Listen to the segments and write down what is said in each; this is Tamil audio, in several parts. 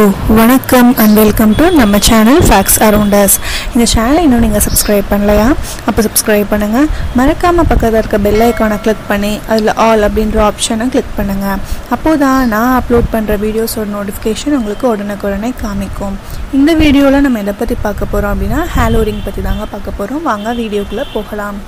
வணக்கம் அண்ட் வெல்கம் டு நம்ம சேனல் ஃபேக்ஸ் அரௌண்டர்ஸ் இந்த சேனலை இன்னும் நீங்கள் சப்ஸ்கிரைப் பண்ணலையா அப்போ சப்ஸ்கிரைப் பண்ணுங்கள் மறக்காமல் பக்கத்தில் இருக்க பெல் ஐக்கானை கிளிக் பண்ணி அதில் ஆல் அப்படின்ற ஆப்ஷனை கிளிக் பண்ணுங்கள் அப்போது தான் நான் அப்லோட் பண்ணுற வீடியோஸோட நோட்டிஃபிகேஷன் உங்களுக்கு உடனுக்குடனே காமிக்கும் இந்த வீடியோவில் நம்ம எதை பற்றி பார்க்க போகிறோம் அப்படின்னா ஹேலோரிங் பற்றி தாங்க பார்க்க போகிறோம் வாங்க வீடியோக்குள்ளே போகலாம்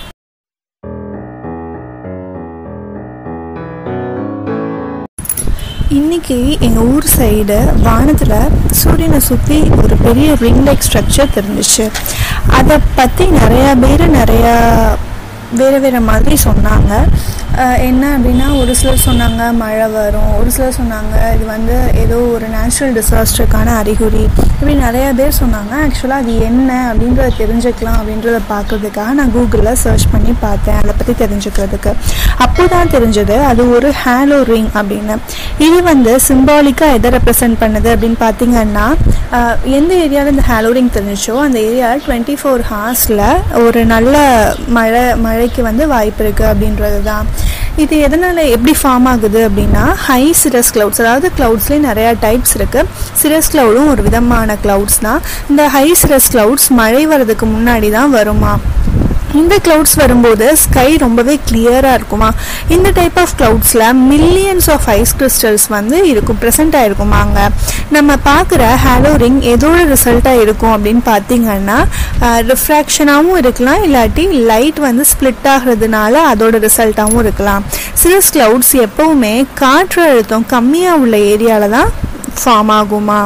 இன்னைக்கு எங்கள் ஊர் சைடு வானத்தில் சூரியனை சுற்றி ஒரு பெரிய ரிங் லைக் ஸ்ட்ரக்சர் தெரிஞ்சிச்சு அதை பற்றி நிறையா பேர் நிறையா வேறு வேறு மாதிரி சொன்னாங்க அஹ் என்ன அப்படின்னா ஒரு சிலர் சொன்னாங்க மழை வரும் ஒரு சிலர் சொன்னாங்க இது வந்து ஏதோ ஒரு நேச்சுரல் டிசாஸ்டருக்கான அறிகுறி இப்படி நிறைய பேர் சொன்னாங்க ஆக்சுவலாக அது என்ன அப்படின்றத தெரிஞ்சுக்கலாம் அப்படின்றத பார்க்கறதுக்காக நான் கூகுளில் சர்ச் பண்ணி பார்த்தேன் அதை பற்றி தெரிஞ்சுக்கிறதுக்கு அப்போ தான் தெரிஞ்சது அது ஒரு ஹேலோ ரிங் அப்படின்னு இது வந்து சிம்பாலிக்காக எதை ரெப்ரசென்ட் பண்ணுது அப்படின்னு பார்த்தீங்கன்னா அஹ் எந்த ஏரியாவில் இந்த ஹேலோ ரிங் தெரிஞ்சிச்சோ அந்த ஏரியா டுவெண்ட்டி ஃபோர் ஹார்ஸில் ஒரு நல்ல மழை மழைக்கு வந்து வாய்ப்பு இருக்குது அப்படின்றது தான் இது எதனால் எப்படி ஃபார்ம் ஆகுது அப்படின்னா ஹை சிரஸ் கிளவுட்ஸ் அதாவது க்ளவுட்ஸ்லேயே நிறையா டைப்ஸ் இருக்குது சிரஸ் கிளவுடும் ஒரு விதமான க்ளவுட்ஸ் தான் இந்த ஹை சிரஸ் கிளவுட்ஸ் மழை வர்றதுக்கு முன்னாடி தான் வருமா இந்த க்ளவுட்ஸ் வரும்போது ஸ்கை ரொம்பவே கிளியராக இருக்குமா இந்த டைப் ஆஃப் க்ளவுட்ஸில் மில்லியன்ஸ் ஆஃப் ஐஸ் கிறிஸ்டல்ஸ் வந்து இருக்கும் ப்ரெசென்ட் ஆகிருக்குமாங்க நம்ம பார்க்குற ஹேலோ ரிங் எதோட ரிசல்ட்டாக இருக்கும் அப்படின்னு பார்த்தீங்கன்னா ரிஃப்ராக்ஷனாகவும் இருக்கலாம் இல்லாட்டி லைட் வந்து ஸ்ப்ளிட் ஆகிறதுனால அதோட ரிசல்ட்டாகவும் இருக்கலாம் சிரஸ் க்ளவுட்ஸ் எப்போவுமே காற்று அழுத்தம் கம்மியாக உள்ள ஏரியாவில் தான் ஃபார்ம் ஆகுமா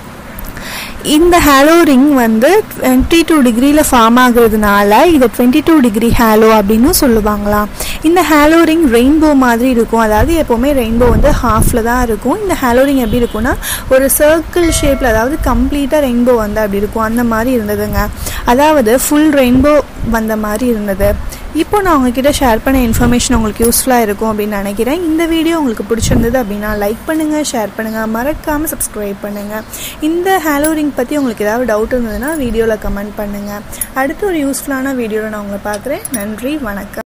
இந்த ஹேலோ ரிங் வந்து டுவெண்ட்டி டூ டிகிரியில் ஃபார்ம் ஆகுறதுனால இதை டுவெண்ட்டி டூ டிகிரி ஹேலோ அப்படின்னு சொல்லுவாங்களாம் இந்த ஹேலோ ரிங் ரெயின்போ மாதிரி இருக்கும் அதாவது எப்போவுமே ரெயின்போ வந்து ஹாஃபில் தான் இருக்கும் இந்த ஹேலோ ரிங் எப்படி இருக்கும்னா ஒரு சர்க்கிள் ஷேப்பில் அதாவது கம்ப்ளீட்டாக ரெயின்போ வந்து அப்படி இருக்கும் அந்த மாதிரி இருந்ததுங்க அதாவது ஃபுல் ரெயின்போ வந்த மாதிரி இருந்தது இப்போ நான் உங்ககிட்ட ஷேர் பண்ண இன்ஃபர்மேஷன் உங்களுக்கு யூஸ்ஃபுல்லாக இருக்கும் அப்படின்னு நினைக்கிறேன் இந்த வீடியோ உங்களுக்கு பிடிச்சிருந்தது அப்படின்னா லைக் பண்ணுங்கள் ஷேர் பண்ணுங்கள் மறக்காமல் சப்ஸ்கிரைப் பண்ணுங்கள் இந்த ஹேலோரிங் பற்றி உங்களுக்கு ஏதாவது டவுட் இருந்ததுன்னா வீடியோவில் கமெண்ட் பண்ணுங்கள் அடுத்து ஒரு யூஸ்ஃபுல்லான வீடியோவில் நான் உங்களை பார்க்குறேன் நன்றி வணக்கம்